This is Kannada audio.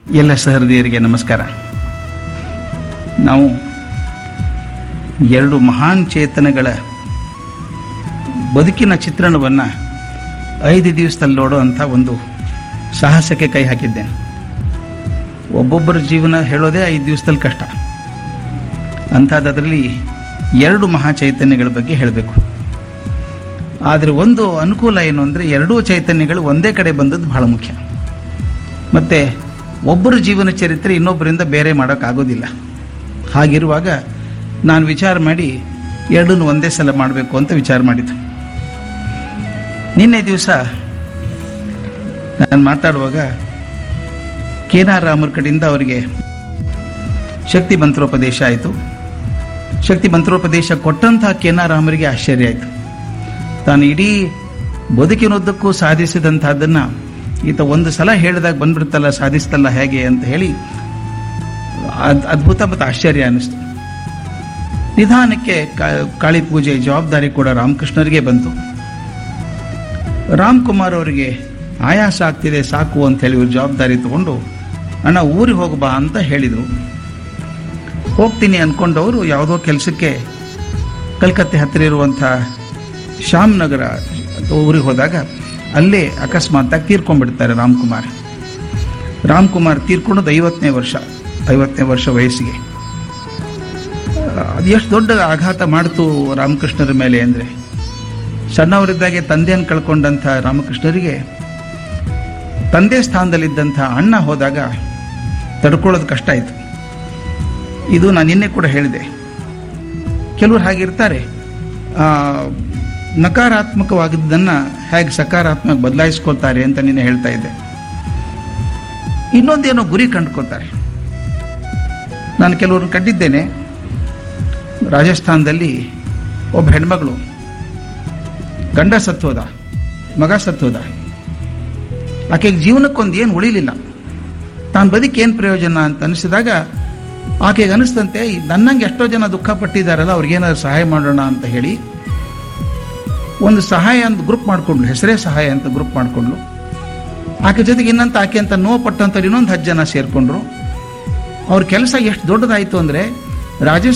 ಎಲ್ಲ ಸಹೃದಯರಿಗೆ ನಮಸ್ಕಾರ ನಾವು ಎರಡು ಮಹಾನ್ ಚೇತನಗಳ ಬದುಕಿನ ಚಿತ್ರಣವನ್ನು ಐದು ದಿವಸದಲ್ಲಿ ನೋಡೋ ಅಂಥ ಒಂದು ಸಾಹಸಕ್ಕೆ ಕೈ ಹಾಕಿದ್ದೇನೆ ಒಬ್ಬೊಬ್ಬರ ಜೀವನ ಹೇಳೋದೇ ಐದು ದಿವಸದಲ್ಲಿ ಕಷ್ಟ ಅಂಥದ್ರಲ್ಲಿ ಎರಡು ಮಹಾ ಚೈತನ್ಯಗಳ ಬಗ್ಗೆ ಹೇಳಬೇಕು ಆದರೆ ಒಂದು ಅನುಕೂಲ ಏನು ಅಂದರೆ ಎರಡೂ ಚೈತನ್ಯಗಳು ಒಂದೇ ಕಡೆ ಬಂದದ್ದು ಬಹಳ ಮುಖ್ಯ ಮತ್ತು ಒಬ್ಬರ ಜೀವನ ಚರಿತ್ರೆ ಇನ್ನೊಬ್ಬರಿಂದ ಬೇರೆ ಮಾಡೋಕ್ಕಾಗೋದಿಲ್ಲ ಹಾಗಿರುವಾಗ ನಾನು ವಿಚಾರ ಮಾಡಿ ಎರಡನ್ನೂ ಒಂದೇ ಸಲ ಮಾಡಬೇಕು ಅಂತ ವಿಚಾರ ಮಾಡಿದ್ದು ನಿನ್ನೆ ದಿವಸ ನಾನು ಮಾತಾಡುವಾಗ ಕೇನಾರ್ ರಾಮರ ಕಡೆಯಿಂದ ಅವರಿಗೆ ಶಕ್ತಿ ಮಂತ್ರೋಪದೇಶ ಆಯಿತು ಶಕ್ತಿ ಮಂತ್ರೋಪದೇಶ ಕೊಟ್ಟಂತಹ ಕೇನಾರ್ ರಾಮರಿಗೆ ಆಶ್ಚರ್ಯ ಆಯಿತು ತಾನು ಇಡೀ ಬದುಕಿನುದ್ದಕ್ಕೂ ಸಾಧಿಸಿದಂತಹದ್ದನ್ನು ಈತ ಒಂದು ಸಲ ಹೇಳಿದಾಗ ಬಂದ್ಬಿಡ್ತಲ್ಲ ಸಾಧಿಸ್ತಲ್ಲ ಹೇಗೆ ಅಂತ ಹೇಳಿ ಅದ್ ಅದ್ಭುತ ಮತ್ತು ಆಶ್ಚರ್ಯ ಅನ್ನಿಸ್ತು ನಿಧಾನಕ್ಕೆ ಕಾ- ಕಾಳಿ ಪೂಜೆ ಜವಾಬ್ದಾರಿ ಕೂಡ ರಾಮಕೃಷ್ಣರಿಗೆ ಬಂತು ರಾಮ್ಕುಮಾರ್ ಅವರಿಗೆ ಆಯಾಸ ಆಗ್ತಿದೆ ಸಾಕು ಅಂತ ಹೇಳಿ ಇವ್ರು ಜವಾಬ್ದಾರಿ ತಗೊಂಡು ಅಣ್ಣ ಊರಿಗೆ ಹೋಗಬಾ ಅಂತ ಹೇಳಿದರು ಹೋಗ್ತೀನಿ ಅಂದ್ಕೊಂಡವರು ಯಾವುದೋ ಕೆಲಸಕ್ಕೆ ಕಲ್ಕತ್ತೆ ಹತ್ತಿರ ಇರುವಂಥ ಶ್ಯಾಮ್ನಗರ ಊರಿಗೆ ಹೋದಾಗ ಅಲ್ಲೇ ಅಕಸ್ಮಾತ್ತಾಗಿ ತೀರ್ಕೊಂಡ್ಬಿಡ್ತಾರೆ ರಾಮ್ಕುಮಾರ್ ರಾಮ್ಕುಮಾರ್ ತೀರ್ಕೊಂಡದ್ದು ಐವತ್ತನೇ ವರ್ಷ ಐವತ್ತನೇ ವರ್ಷ ವಯಸ್ಸಿಗೆ ಅದು ಎಷ್ಟು ದೊಡ್ಡ ಆಘಾತ ಮಾಡ್ತು ರಾಮಕೃಷ್ಣರ ಮೇಲೆ ಅಂದರೆ ಸಣ್ಣವರಿದ್ದಾಗೆ ತಂದೆಯನ್ನು ಕಳ್ಕೊಂಡಂಥ ರಾಮಕೃಷ್ಣರಿಗೆ ತಂದೆ ಸ್ಥಾನದಲ್ಲಿದ್ದಂಥ ಅಣ್ಣ ಹೋದಾಗ ತಡ್ಕೊಳ್ಳೋದು ಕಷ್ಟ ಆಯಿತು ಇದು ನಾನು ನಿನ್ನೆ ಕೂಡ ಹೇಳಿದೆ ಕೆಲವರು ಹಾಗಿರ್ತಾರೆ ಆ, ನಕಾರಾತ್ಮಕವಾಗಿದ್ದನ್ನು ಹೇಗೆ ಸಕಾರಾತ್ಮಕ ಬದಲಾಯಿಸ್ಕೊಳ್ತಾರೆ ಅಂತ ನಿನ್ನೆ ಹೇಳ್ತಾ ಇದ್ದೆ ಇನ್ನೊಂದೇನೋ ಗುರಿ ಕಂಡುಕೊಳ್ತಾರೆ ನಾನು ಕೆಲವ್ರನ್ನ ಕಂಡಿದ್ದೇನೆ ರಾಜಸ್ಥಾನದಲ್ಲಿ ಒಬ್ಬ ಹೆಣ್ಮಗಳು ಗಂಡ ಸತ್ತೋದ ಮಗ ಸತ್ತೋದ ಆಕೆಗೆ ಜೀವನಕ್ಕೊಂದು ಏನು ಉಳಿಲಿಲ್ಲ ತಾನು ಬದುಕಿ ಏನು ಪ್ರಯೋಜನ ಅಂತ ಅನಿಸಿದಾಗ ಆಕೆಗೆ ಅನಿಸ್ತಂತೆ ನನ್ನಂಗೆ ಎಷ್ಟೋ ಜನ ದುಃಖ ಪಟ್ಟಿದ್ದಾರಲ್ಲ ಅವ್ರಿಗೇನಾದ್ರು ಸಹಾಯ ಮಾಡೋಣ ಅಂತ ಹೇಳಿ ಒಂದು ಸಹಾಯ ಅಂತ ಗ್ರೂಪ್ ಮಾಡಿಕೊಂಡ್ಲು ಹೆಸರೇ ಸಹಾಯ ಅಂತ ಗ್ರೂಪ್ ಮಾಡಿಕೊಂಡ್ಲು ಆಕೆ ಜೊತೆಗೆ ಇನ್ನಂತ ಆಕೆ ಅಂತ ನೋವು ಪಟ್ಟಂಥವ್ರು ಇನ್ನೊಂದು ಹತ್ತು ಜನ ಸೇರಿಕೊಂಡ್ರು ಅವ್ರ ಕೆಲಸ ಎಷ್ಟು ದೊಡ್ಡದಾಯಿತು ಅಂದರೆ ರಾಜಸ್ಥಾನ